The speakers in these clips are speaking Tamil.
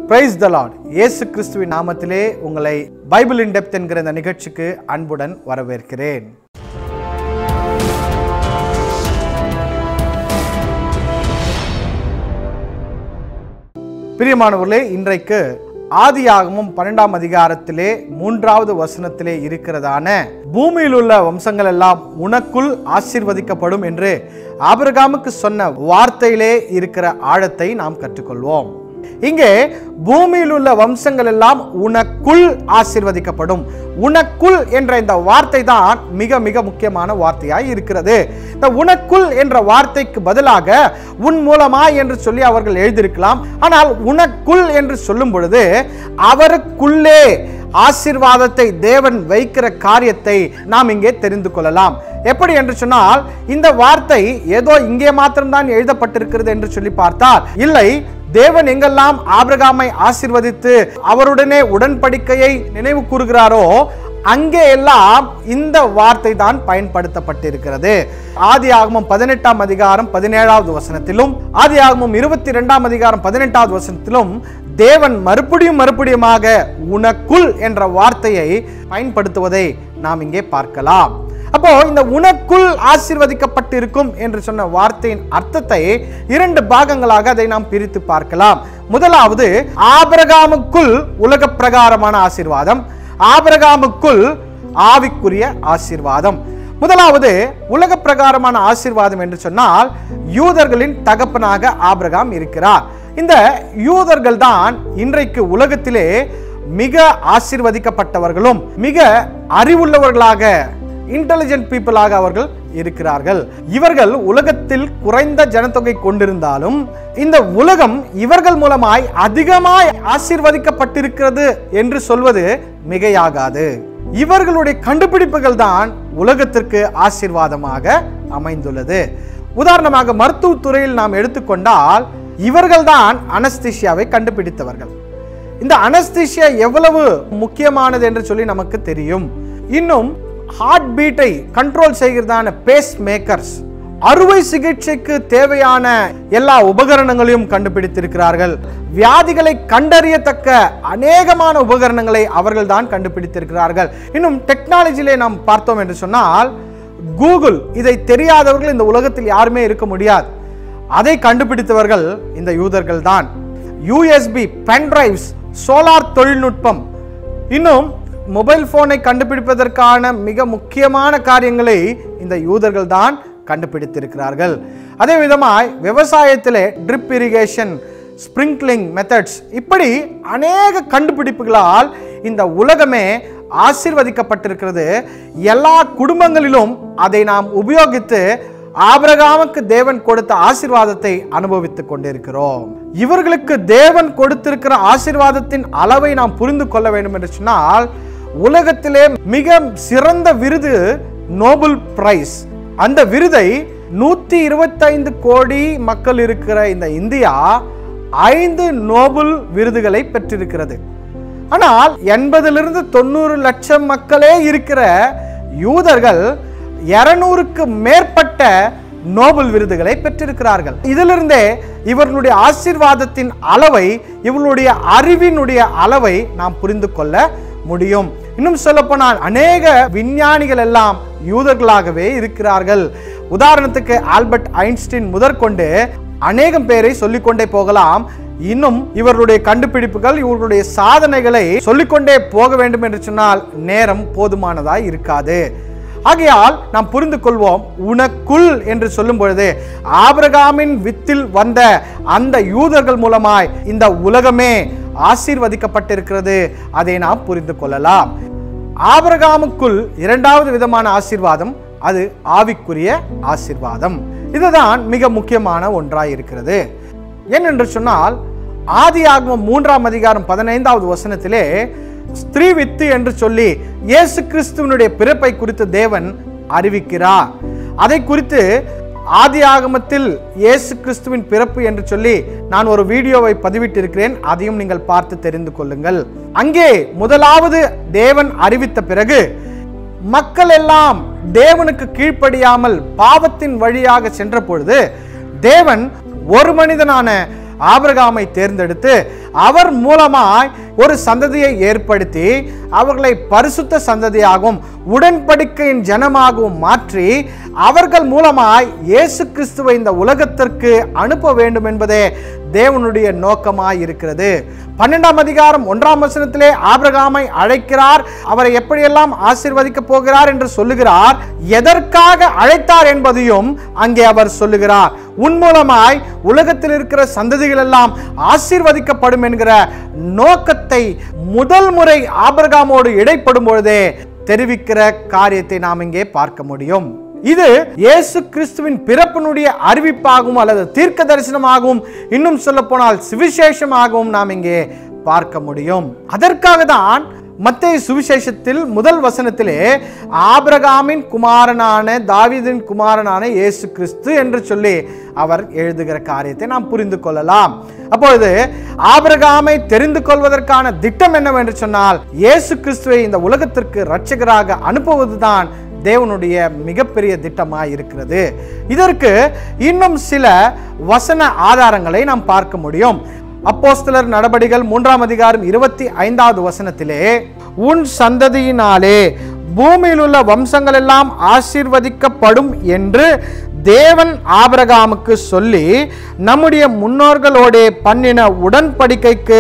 பிரைஸ் த லார்ட் இயேசு கிறிஸ்துவின் நாமத்திலே உங்களை பைபிள் இன் டெப்த் என்கிற இந்த நிகழ்ச்சிக்கு அன்புடன் வரவேற்கிறேன் பிரியமானவர்களே இன்றைக்கு ஆதியாகமும் பன்னெண்டாம் அதிகாரத்திலே மூன்றாவது வசனத்திலே இருக்கிறதான பூமியில் உள்ள வம்சங்கள் எல்லாம் உனக்குள் ஆசீர்வதிக்கப்படும் என்று ஆபிரகாமுக்கு சொன்ன வார்த்தையிலே இருக்கிற ஆழத்தை நாம் கற்றுக்கொள்வோம் இங்கே பூமியில் உள்ள வம்சங்கள் எல்லாம் உனக்குள் ஆசீர்வதிக்கப்படும் உனக்குள் என்ற இந்த வார்த்தை தான் மிக மிக முக்கியமான வார்த்தையாய் இருக்கிறது இந்த உனக்குள் என்ற வார்த்தைக்கு பதிலாக உன் மூலமாய் என்று சொல்லி அவர்கள் எழுதியிருக்கலாம் ஆனால் உனக்குள் என்று சொல்லும் பொழுது அவருக்குள்ளே ஆசீர்வாதத்தை தேவன் வைக்கிற காரியத்தை நாம் இங்கே தெரிந்து கொள்ளலாம் எப்படி என்று சொன்னால் இந்த வார்த்தை ஏதோ இங்கே மாத்திரம்தான் எழுதப்பட்டிருக்கிறது என்று சொல்லி பார்த்தால் இல்லை தேவன் எங்கெல்லாம் ஆபிரகாமை ஆசீர்வதித்து அவருடனே உடன்படிக்கையை நினைவு கூறுகிறாரோ அங்கே எல்லாம் இந்த வார்த்தை தான் பயன்படுத்தப்பட்டிருக்கிறது ஆதி ஆகமம் பதினெட்டாம் அதிகாரம் பதினேழாவது வசனத்திலும் ஆதி ஆகமம் இருபத்தி இரண்டாம் அதிகாரம் பதினெட்டாவது வசனத்திலும் தேவன் மறுபடியும் மறுபடியுமாக உனக்குள் என்ற வார்த்தையை பயன்படுத்துவதை நாம் இங்கே பார்க்கலாம் அப்போ இந்த உனக்குள் ஆசீர்வதிக்கப்பட்டிருக்கும் என்று சொன்ன வார்த்தையின் அர்த்தத்தை இரண்டு பாகங்களாக அதை நாம் பிரித்து பார்க்கலாம் முதலாவது ஆபிரகாமுக்குள் உலக பிரகாரமான ஆசீர்வாதம் ஆபிரகாமுக்குள் ஆவிக்குரிய ஆசீர்வாதம் முதலாவது உலக பிரகாரமான ஆசீர்வாதம் என்று சொன்னால் யூதர்களின் தகப்பனாக ஆபிரகாம் இருக்கிறார் இந்த யூதர்கள் தான் இன்றைக்கு உலகத்திலே மிக ஆசீர்வதிக்கப்பட்டவர்களும் மிக அறிவுள்ளவர்களாக இன்டெலிஜென்ட் பீப்புளாக அவர்கள் இருக்கிறார்கள் இவர்கள் உலகத்தில் குறைந்த ஜனத்தொகை கொண்டிருந்தாலும் இந்த உலகம் இவர்கள் மூலமாய் அதிகமாய் ஆசீர்வதிக்கப்பட்டிருக்கிறது என்று சொல்வது மிகையாகாது இவர்களுடைய கண்டுபிடிப்புகள் தான் உலகத்திற்கு ஆசீர்வாதமாக அமைந்துள்ளது உதாரணமாக மருத்துவத்துறையில் நாம் எடுத்துக்கொண்டால் இவர்கள்தான் அனஸ்திஷியாவை கண்டுபிடித்தவர்கள் இந்த அனஸ்திஷியா எவ்வளவு முக்கியமானது என்று சொல்லி நமக்கு தெரியும் இன்னும் ஹார்ட் பீட்டை கண்ட்ரோல் செய்கிறதான பேஸ் மேக்கர்ஸ் அறுவை சிகிச்சைக்கு தேவையான எல்லா உபகரணங்களையும் கண்டுபிடித்திருக்கிறார்கள் வியாதிகளை கண்டறியத்தக்க அநேகமான உபகரணங்களை அவர்கள் தான் கண்டுபிடித்திருக்கிறார்கள் இன்னும் டெக்னாலஜியிலே நாம் பார்த்தோம் என்று சொன்னால் கூகுள் இதை தெரியாதவர்கள் இந்த உலகத்தில் யாருமே இருக்க முடியாது அதை கண்டுபிடித்தவர்கள் இந்த யூதர்கள் தான் யூஎஸ்பி பென்டிரைவ்ஸ் சோலார் தொழில்நுட்பம் இன்னும் மொபைல் போனை கண்டுபிடிப்பதற்கான மிக முக்கியமான காரியங்களை இந்த யூதர்கள் தான் கண்டுபிடித்திருக்கிறார்கள் அதே விதமாய் விவசாயத்திலே ட்ரிப் இரிகேஷன் ஸ்ப்ரிங்க்லிங் மெத்தட்ஸ் இப்படி அநேக கண்டுபிடிப்புகளால் இந்த உலகமே ஆசீர்வதிக்கப்பட்டிருக்கிறது எல்லா குடும்பங்களிலும் அதை நாம் உபயோகித்து ஆபிரகாமுக்கு தேவன் கொடுத்த ஆசீர்வாதத்தை அனுபவித்துக் கொண்டிருக்கிறோம் இவர்களுக்கு தேவன் கொடுத்திருக்கிற ஆசீர்வாதத்தின் அளவை நாம் புரிந்து கொள்ள வேண்டும் என்று சொன்னால் உலகத்திலே மிக சிறந்த விருது நோபல் பிரைஸ் அந்த விருதை நூத்தி இருபத்தைந்து கோடி மக்கள் இருக்கிற இந்த இந்தியா ஐந்து நோபல் விருதுகளை பெற்றிருக்கிறது ஆனால் எண்பதிலிருந்து தொண்ணூறு லட்சம் மக்களே இருக்கிற யூதர்கள் இருநூறுக்கு மேற்பட்ட நோபல் விருதுகளை பெற்றிருக்கிறார்கள் இதிலிருந்தே இவர்களுடைய ஆசீர்வாதத்தின் அளவை இவர்களுடைய அறிவினுடைய அளவை நாம் புரிந்து கொள்ள முடியும் இன்னும் சொல்லப்போனால் அநேக விஞ்ஞானிகள் எல்லாம் யூதர்களாகவே இருக்கிறார்கள் உதாரணத்துக்கு ஆல்பர்ட் ஐன்ஸ்டீன் முதற்கொண்டு அநேகம் பேரை சொல்லிக்கொண்டே போகலாம் இன்னும் இவர்களுடைய கண்டுபிடிப்புகள் இவர்களுடைய சாதனைகளை சொல்லிக்கொண்டே போக வேண்டும் என்று சொன்னால் நேரம் போதுமானதாய் இருக்காது ஆகையால் நாம் புரிந்து கொள்வோம் உனக்குள் என்று சொல்லும் பொழுது ஆபிரகாமின் வித்தில் வந்த அந்த யூதர்கள் மூலமாய் இந்த உலகமே ஆசீர்வதிக்கப்பட்டிருக்கிறது அதை நாம் புரிந்து கொள்ளலாம் ஆபிரகாமுக்குள் இரண்டாவது விதமான ஆசீர்வாதம் அது ஆவிக்குரிய ஆசீர்வாதம் இதுதான் மிக முக்கியமான ஒன்றாய் இருக்கிறது ஏனென்று சொன்னால் ஆதி ஆகமம் மூன்றாம் அதிகாரம் பதினைந்தாவது வசனத்திலே ஸ்திரீ வித்து என்று சொல்லி இயேசு கிறிஸ்துவனுடைய பிறப்பை குறித்து தேவன் அறிவிக்கிறார் அதை குறித்து ஆதி ஆகமத்தில் இயேசு கிறிஸ்துவின் பிறப்பு என்று சொல்லி நான் ஒரு வீடியோவை பதிவிட்டிருக்கிறேன் அதையும் நீங்கள் பார்த்து தெரிந்து கொள்ளுங்கள் அங்கே முதலாவது தேவன் அறிவித்த பிறகு மக்கள் எல்லாம் தேவனுக்கு கீழ்ப்படியாமல் பாவத்தின் வழியாக சென்ற பொழுது தேவன் ஒரு மனிதனான ஆபிரகாமை தேர்ந்தெடுத்து அவர் மூலமாய் ஒரு சந்ததியை ஏற்படுத்தி அவர்களை பரிசுத்த சந்ததியாகவும் உடன்படிக்கையின் ஜனமாகவும் மாற்றி அவர்கள் மூலமாய் இயேசு கிறிஸ்துவை இந்த உலகத்திற்கு அனுப்ப வேண்டும் என்பதே தேவனுடைய நோக்கமாய் இருக்கிறது பன்னெண்டாம் அதிகாரம் ஒன்றாம் வசனத்திலே ஆபிரகாமை அழைக்கிறார் அவரை எப்படியெல்லாம் ஆசீர்வதிக்க போகிறார் என்று சொல்லுகிறார் எதற்காக அழைத்தார் என்பதையும் அங்கே அவர் சொல்லுகிறார் உன் மூலமாய் உலகத்தில் இருக்கிற சந்ததிகள் எல்லாம் ஆசீர்வதிக்கப்படும் என்கிற நோக்கத்தை முதல் முறை ஆபிரகாமோடு இடைப்படும் பொழுதே தெரிவிக்கிற காரியத்தை நாம் இங்கே பார்க்க முடியும் இது இயேசு கிறிஸ்துவின் பிறப்பினுடைய அறிவிப்பாகவும் அல்லது தீர்க்க தரிசனமாகவும் இன்னும் சொல்ல போனால் சுவிசேஷமாகவும் நாம் இங்கே பார்க்க முடியும் அதற்காக தான் மத்திய சுவிசேஷத்தில் முதல் வசனத்திலே ஆபிரகாமின் குமாரனான தாவீதின் குமாரனான இயேசு கிறிஸ்து என்று சொல்லி அவர் எழுதுகிற காரியத்தை நாம் புரிந்து கொள்ளலாம் அப்பொழுது ஆபிரகாமை தெரிந்து கொள்வதற்கான திட்டம் என்னவென்று சொன்னால் இயேசு கிறிஸ்துவை இந்த உலகத்திற்கு இரட்சகராக அனுப்புவதுதான் தேவனுடைய மிகப்பெரிய திட்டமாய் இருக்கிறது இதற்கு இன்னும் சில வசன ஆதாரங்களை நாம் பார்க்க முடியும் அப்போஸ்தலர் நடபடிகள் மூன்றாம் அதிகாரம் இருபத்தி ஐந்தாவது வசனத்திலே உன் சந்ததியினாலே பூமியில் உள்ள வம்சங்கள் எல்லாம் ஆசீர்வதிக்கப்படும் என்று தேவன் ஆபிரகாமுக்கு சொல்லி நம்முடைய முன்னோர்களோடே பண்ணின உடன்படிக்கைக்கு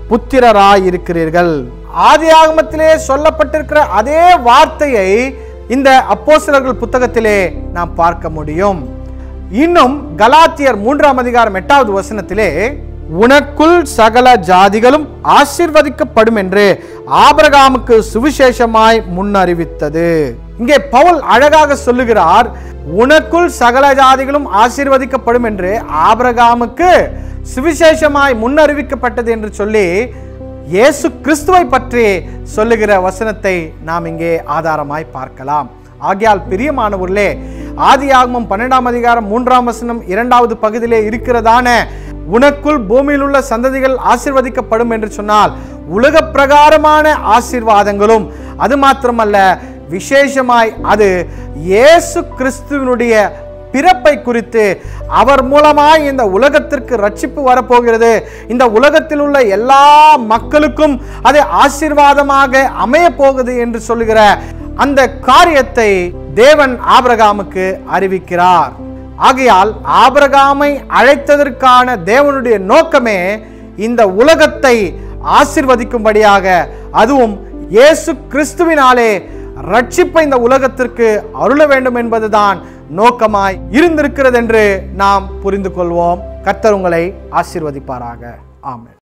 புத்திரராயிருக்கிறீர்கள் ஆதியாகமத்திலே சொல்லப்பட்டிருக்கிற அதே வார்த்தையை இந்த அப்போஸ்தலர்கள் புத்தகத்திலே நாம் பார்க்க முடியும் இன்னும் கலாத்தியர் மூன்றாம் அதிகாரம் எட்டாவது வசனத்திலே உனக்குள் சகல ஜாதிகளும் ஆசீர்வதிக்கப்படும் என்று ஆபிரகாமுக்கு சுவிசேஷமாய் முன்னறிவித்தது இங்கே பவுல் அழகாக சொல்லுகிறார் உனக்குள் சகல ஜாதிகளும் ஆசீர்வதிக்கப்படும் என்று ஆபிரகாமுக்கு சுவிசேஷமாய் முன்னறிவிக்கப்பட்டது என்று சொல்லி இயேசு கிறிஸ்துவை பற்றி சொல்லுகிற வசனத்தை நாம் இங்கே ஆதாரமாய் பார்க்கலாம் ஆகையால் பிரியமானவர்களே ஆதியாகமம் பன்னெண்டாம் அதிகாரம் மூன்றாம் வசனம் இரண்டாவது பகுதியிலே இருக்கிறதான உனக்குள் பூமியில் உள்ள சந்ததிகள் ஆசீர்வதிக்கப்படும் என்று சொன்னால் உலக பிரகாரமான ஆசீர்வாதங்களும் அது மாத்திரமல்ல விசேஷமாய் அது இயேசு கிறிஸ்துவனுடைய பிறப்பை குறித்து அவர் மூலமாய் இந்த உலகத்திற்கு ரட்சிப்பு வரப்போகிறது இந்த உலகத்தில் உள்ள எல்லா மக்களுக்கும் அது ஆசீர்வாதமாக அமைய போகுது என்று சொல்லுகிற அந்த காரியத்தை தேவன் ஆபிரகாமுக்கு அறிவிக்கிறார் ஆகையால் ஆபிரகாமை அழைத்ததற்கான தேவனுடைய நோக்கமே இந்த உலகத்தை ஆசிர்வதிக்கும்படியாக அதுவும் இயேசு கிறிஸ்துவினாலே ரட்சிப்பை இந்த உலகத்திற்கு அருள வேண்டும் என்பதுதான் நோக்கமாய் இருந்திருக்கிறது என்று நாம் புரிந்து கொள்வோம் கர்த்தர் உங்களை ஆசீர்வதிப்பாராக ஆமென்